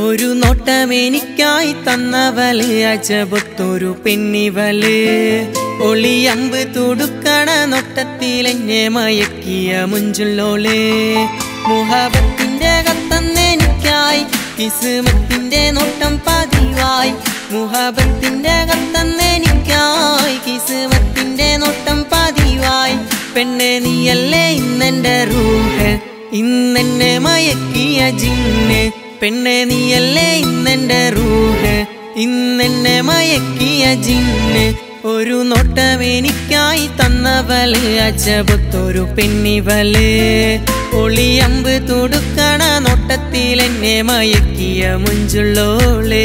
ഒരു നോട്ടം എനിക്കായി തന്നവള് അജബത്തൊരു പെണ്ണിവള് ഒളിയമ്പ് തുടുക്കണ നോട്ടത്തിൽ എന്നെ മയക്കിയ മുഞ്ചുള്ളോള് മുഹബത്തിന്റെ കത്തന്നെനിക്കായി കിസ്മത്തിന്റെ നോട്ടം പതിവായി മുഹബത്തിന്റെ കത്തന്നെനിക്കായി കിസ്മത്തിന്റെ നോട്ടം പതിവായി പെണ്ണെ നീയല്ലേ ഇന്നെന്റെ റൂഹ് ഇന്നെന്നെ മയക്കിയ ജിന്ന് പെണ്ണെ നീയല്ലേ ഇന്നെന്റെ റൂഹ് ഇന്നെന്നെ മയക്കിയ ജിന്ന് ഒരു നോട്ടം എനിക്കായി തന്നവള് അജബത്തൊരു പെണ്ണിവള് ഒളിയമ്പ് തുടുക്കണ നോട്ടത്തിൽ എന്നെ മയക്കിയ മുഞ്ചുള്ളോളേ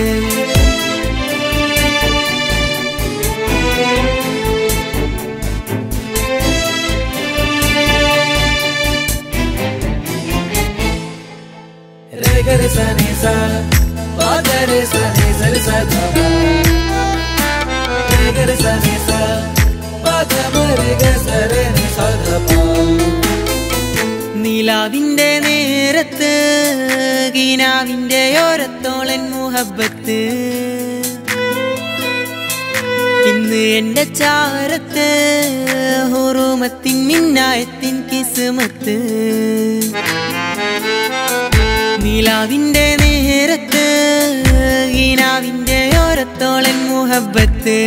Re ga re sa ni sa, pa ga re sa ni sa re sa ga ma. Re ga re sa ni sa, pa ga ma re ga sa re ni sa ga pa. നിലാവിന്റെ നേരത്ത് ഗീനാവിന്റെ ഓരത്തോളൻ മുഹബത്ത് ഇന്ന് എന്റെ ചാരത്ത് ഹുറുമത്തിൻ മിന്നായത്തിൻ കിസ്മത്ത് നിലാവിന്റെ നേരത്ത് ഗീനാവിന്റെ ഓരത്തോളൻ മുഹബത്ത്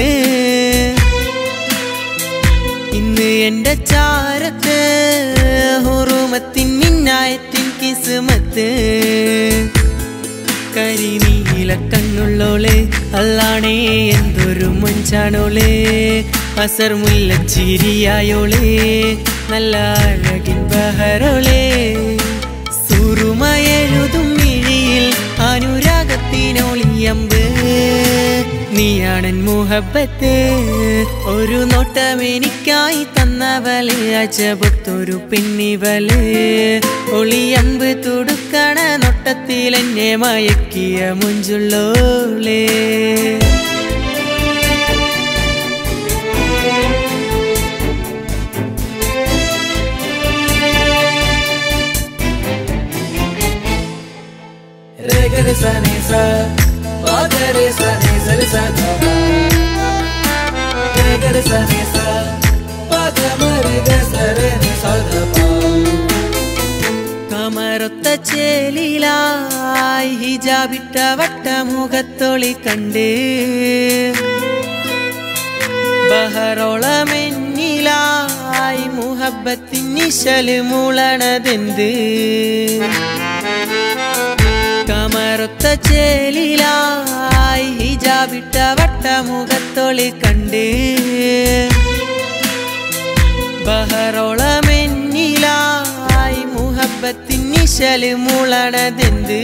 ഇന്ന് എന്റെ ചാരത്ത് ഹുറുമത്തിൻ മിന്നായത്തിൻ കിസ്മത്ത് കരിനീല കണ്ണുള്ളോളെ അല്ലാണേ എന്തൊരു മൊഞ്ചാണോളെ അസർ മുല്ലച്ചിരിയായോളെ നല്ല അഴകിൻ ബഹരോളെ സുറുമയെഴുതും മിഴിയിൽ അനുരാഗത്തിനൊളിയമ്പ് നീയാണൻ മുഹബത്ത് ഒരു നോട്ടം എനിക്കായി തന്നവള് അജബത്തൊരു പെണ്ണിവള് ഒളിയമ്പ് തുടുക്കണ നോട്ടത്തിൽ എന്നെ മയക്കിയ മുഞ്ചുള്ളോളേ Re ga re sa ni sa, pa ga re sa ni sa re sa ga ma. Re ga re sa ni sa, pa ga ma re ga sa re ni sa ga pa. കമറൊത്ത ചേലിലായി ഹിജാബിട്ട വട്ടമുഖത്തൊളി കണ്ട് ബഹറോളമെന്നിലായി മുഹബത്തിൻ നിശല് മുളണതെന്ത് കമറൊത്ത ചേലിലായി ഹിജാബിട്ട വട്ടമുഖത്തൊളി കണ്ട് ബഹറോളമെന്നിലായി മുഹബത്തിൻ നിശല് മുളണതെന്ത്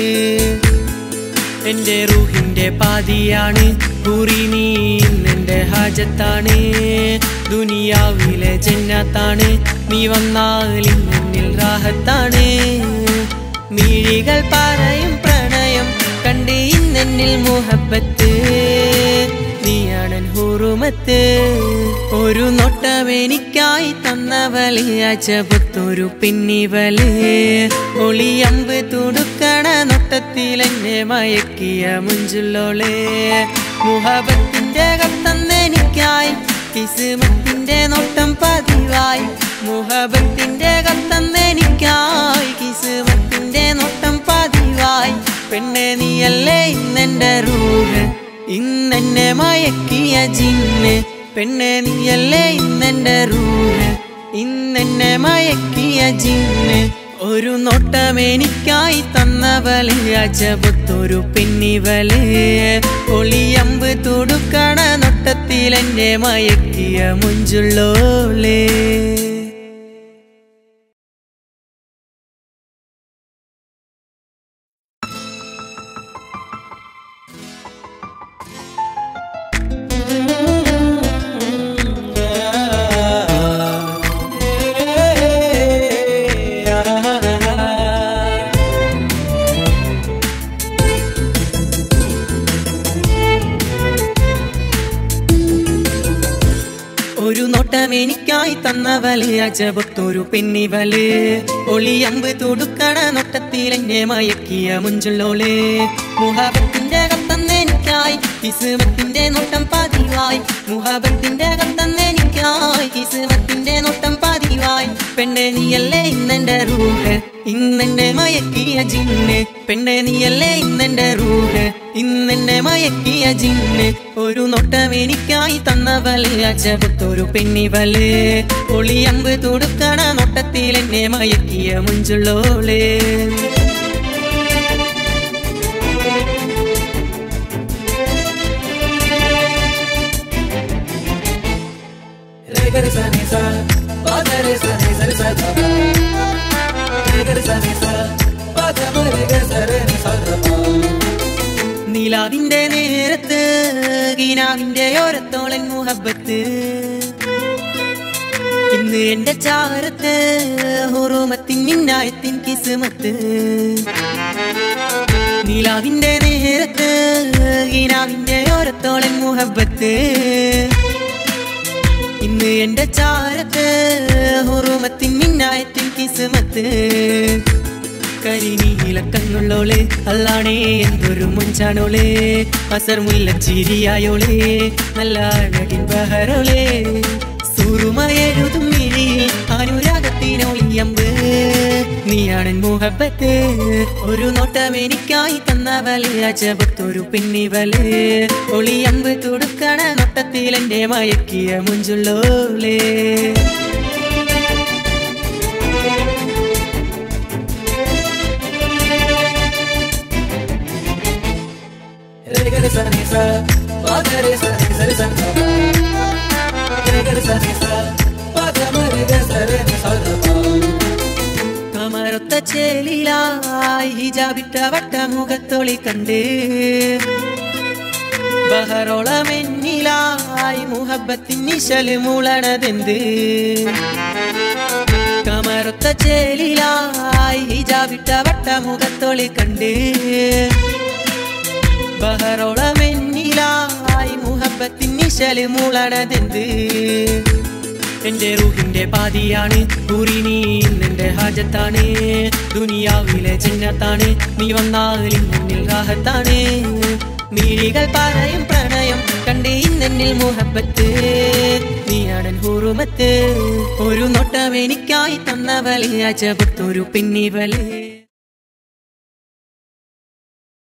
എന്റെ റൂഹിന്റെ പാതിയാണ് കുറി നീ എന്റെ ഹാജത്താണ് ദുനിയാവിലെ ജന്നാത്താണ് നീ വന്നാൽ മുന്നിൽ റാഹത്താണ് മിഴികൾ പറയും പ്രണയം കണ്ട് ഇന്നെന്നിൽ മുഹബത്ത് നീയാണൻ ഹുറുമത്ത് ഒരു നോട്ടം എനിക്കായി തന്നവള് അജബത്തൊരു പിന്നിവള് ഒളിയമ്പ് തുടുക്കണ നോട്ടത്തിൽ എന്നെ മയക്കിയ മുഞ്ചുള്ളോളെ മുഹബത്തിന്റെ കത്തന്നെനിക്കായി കിസ്മത്തിന്റെ നോട്ടം പതിവായി മുഹബത്തിന്റെ കത്തന്നെനിക്കായി കിസ്മത്തിന്റെ നോട്ടം പതിവായി പെണ്ണെ നീയല്ലേ ഇന്നെന്റെ റൂഹ് ഇന്നെന്നെ മയക്കിയ ജിന്ന് പെണ്ണെ നീയല്ലേ ഇന്നെന്റെ റൂഹ് ഇന്നെന്നെ മയക്കിയ ജിന്ന് ഒരു നോട്ടം എനിക്കായി തന്നവള് അജബത്തൊരു പെണ്ണിവള് ഒളിയമ്പ് തുടുക്കണ നോട്ടത്തിൽ എന്നെ മയക്കിയ മുഞ്ചുള്ളോളേ ഒരു നോട്ടം നോട്ടം എനിക്കായി തന്നവല് അജപത്തൊരു പെണ്ണിവല് ഒളിയമ്പ് തൊടുക്കണ നോട്ടത്തിൽ എന്നെ മയക്കിയ മുഞ്ചുള്ളോള് മുഹബത്തിന്റെ കത്തന്നെനിക്കായി കിസുമത്തിന്റെ നോട്ടം പതിവായി മുഹബത്തിന്റെ കത്തന്നെനിക്കായി കിസുമത്തിന്റെ നോട്ടം പതിവായി പെണ്ണെ നീയല്ലേ ഇന്നെന്റെ റൂഹ് ഇന്നെന്നെ മയക്കിയ ജിന്ന് പെണ്ണെ നീയല്ലേ ഇന്നെന്റെ റൂഹ് ഇന്നെന്നെ മയക്കിയ ജിന്ന് ഒരു നോട്ടം എനിക്കായി തന്നവല് അജപത്തൊരു പെണ്ണിവല് ഒളിയമ്പ് തൊടുക്കണ നോട്ടത്തിൽ എന്നെ മയക്കിയ മുഞ്ചുള്ളോളേ Re ga re sa ni sa, pa ga re sa ni sa re sa da pa. Re ga re sa ni sa, pa ga ma re ga sa re ni sa da pa. നിലാവിന്റെ നേരത്ത് ഗീനാവിന്റെ ഓരത്തോളൻ മുഹബത്ത് ഇന്ന് എന്റെ ചാരത്ത് ഹുറുമത്തിൻ മിന്നായത്തിൻ കിസുമത്ത് നിലാവിന്റെ നേരത്ത് ഗീനാവിന്റെ ഓരത്തോളൻ മുഹബത്ത് ഇന്ന് എന്റെ ചാരത്ത് ഹുറുമത്തിൻ മിന്നായത്തിൻ കിസുമത്ത് കരിനീലക്കണ്ണുള്ളോളെ അല്ലാണേ എന്തൊരു മുഞ്ചാണോളെ അസർ മുല്ലച്ചിരിയായോളെ നല്ല അഴകിൻ ബഹരോളെ സുറുമയെഴുതും മിഴിയിൽ അനുരാഗത്തിനൊളിയമ്പ് നീയാണൻ മുഹബത്ത് ഒരു നോട്ടം എനിക്കായി തന്നവല് അജബത്തൊരു പിന്നിവല് ഒളിയമ്പ് തുടുക്കണ നോട്ടത്തിൽ എന്റെ മയക്കിയ മുഞ്ചുള്ളോളേ Re ga re sa ni sa, pa ga re sa ni sa re sa da pa. Re ga re sa ni sa, pa ga ma re ga sa re ni sa da pa. കമരൊത്ത ചേലിലായി ഹിജാബിട്ട വട്ടമുഖത്തൊളി കണ്ട് ബഹറോളമെന്നിലായി മുഹബത്തിൻ നിശല് മൂളണതെന്ത് കമരൊത്ത ചേലിലായി ഹിജാബിട്ട വട്ടമുഖത്തൊളി കണ്ട് ബഹറോളമെന്നിലായി മുഹബത്തിൻ നിശല് മൂളണതെന്ത് എന്റെ റൂഹിന്റെ പാതിയാണ് കുറി നീ നിന്റെ ഹാജത്താണ് ദുനിയാവിലെ ജന്നത്താണ് നീ വന്നാൽ മുന്നിൽ റാഹത്താണ് മിഴികൾ പറയും പ്രണയം കണ്ട് ഇന്നെന്നിൽ മുഹബത്ത് നീയാടൻ ഹുറുമത്ത് ഒരു നോട്ടം എനിക്കായി തന്നവലെ അജപത്തൊരു പിന്നിവലേ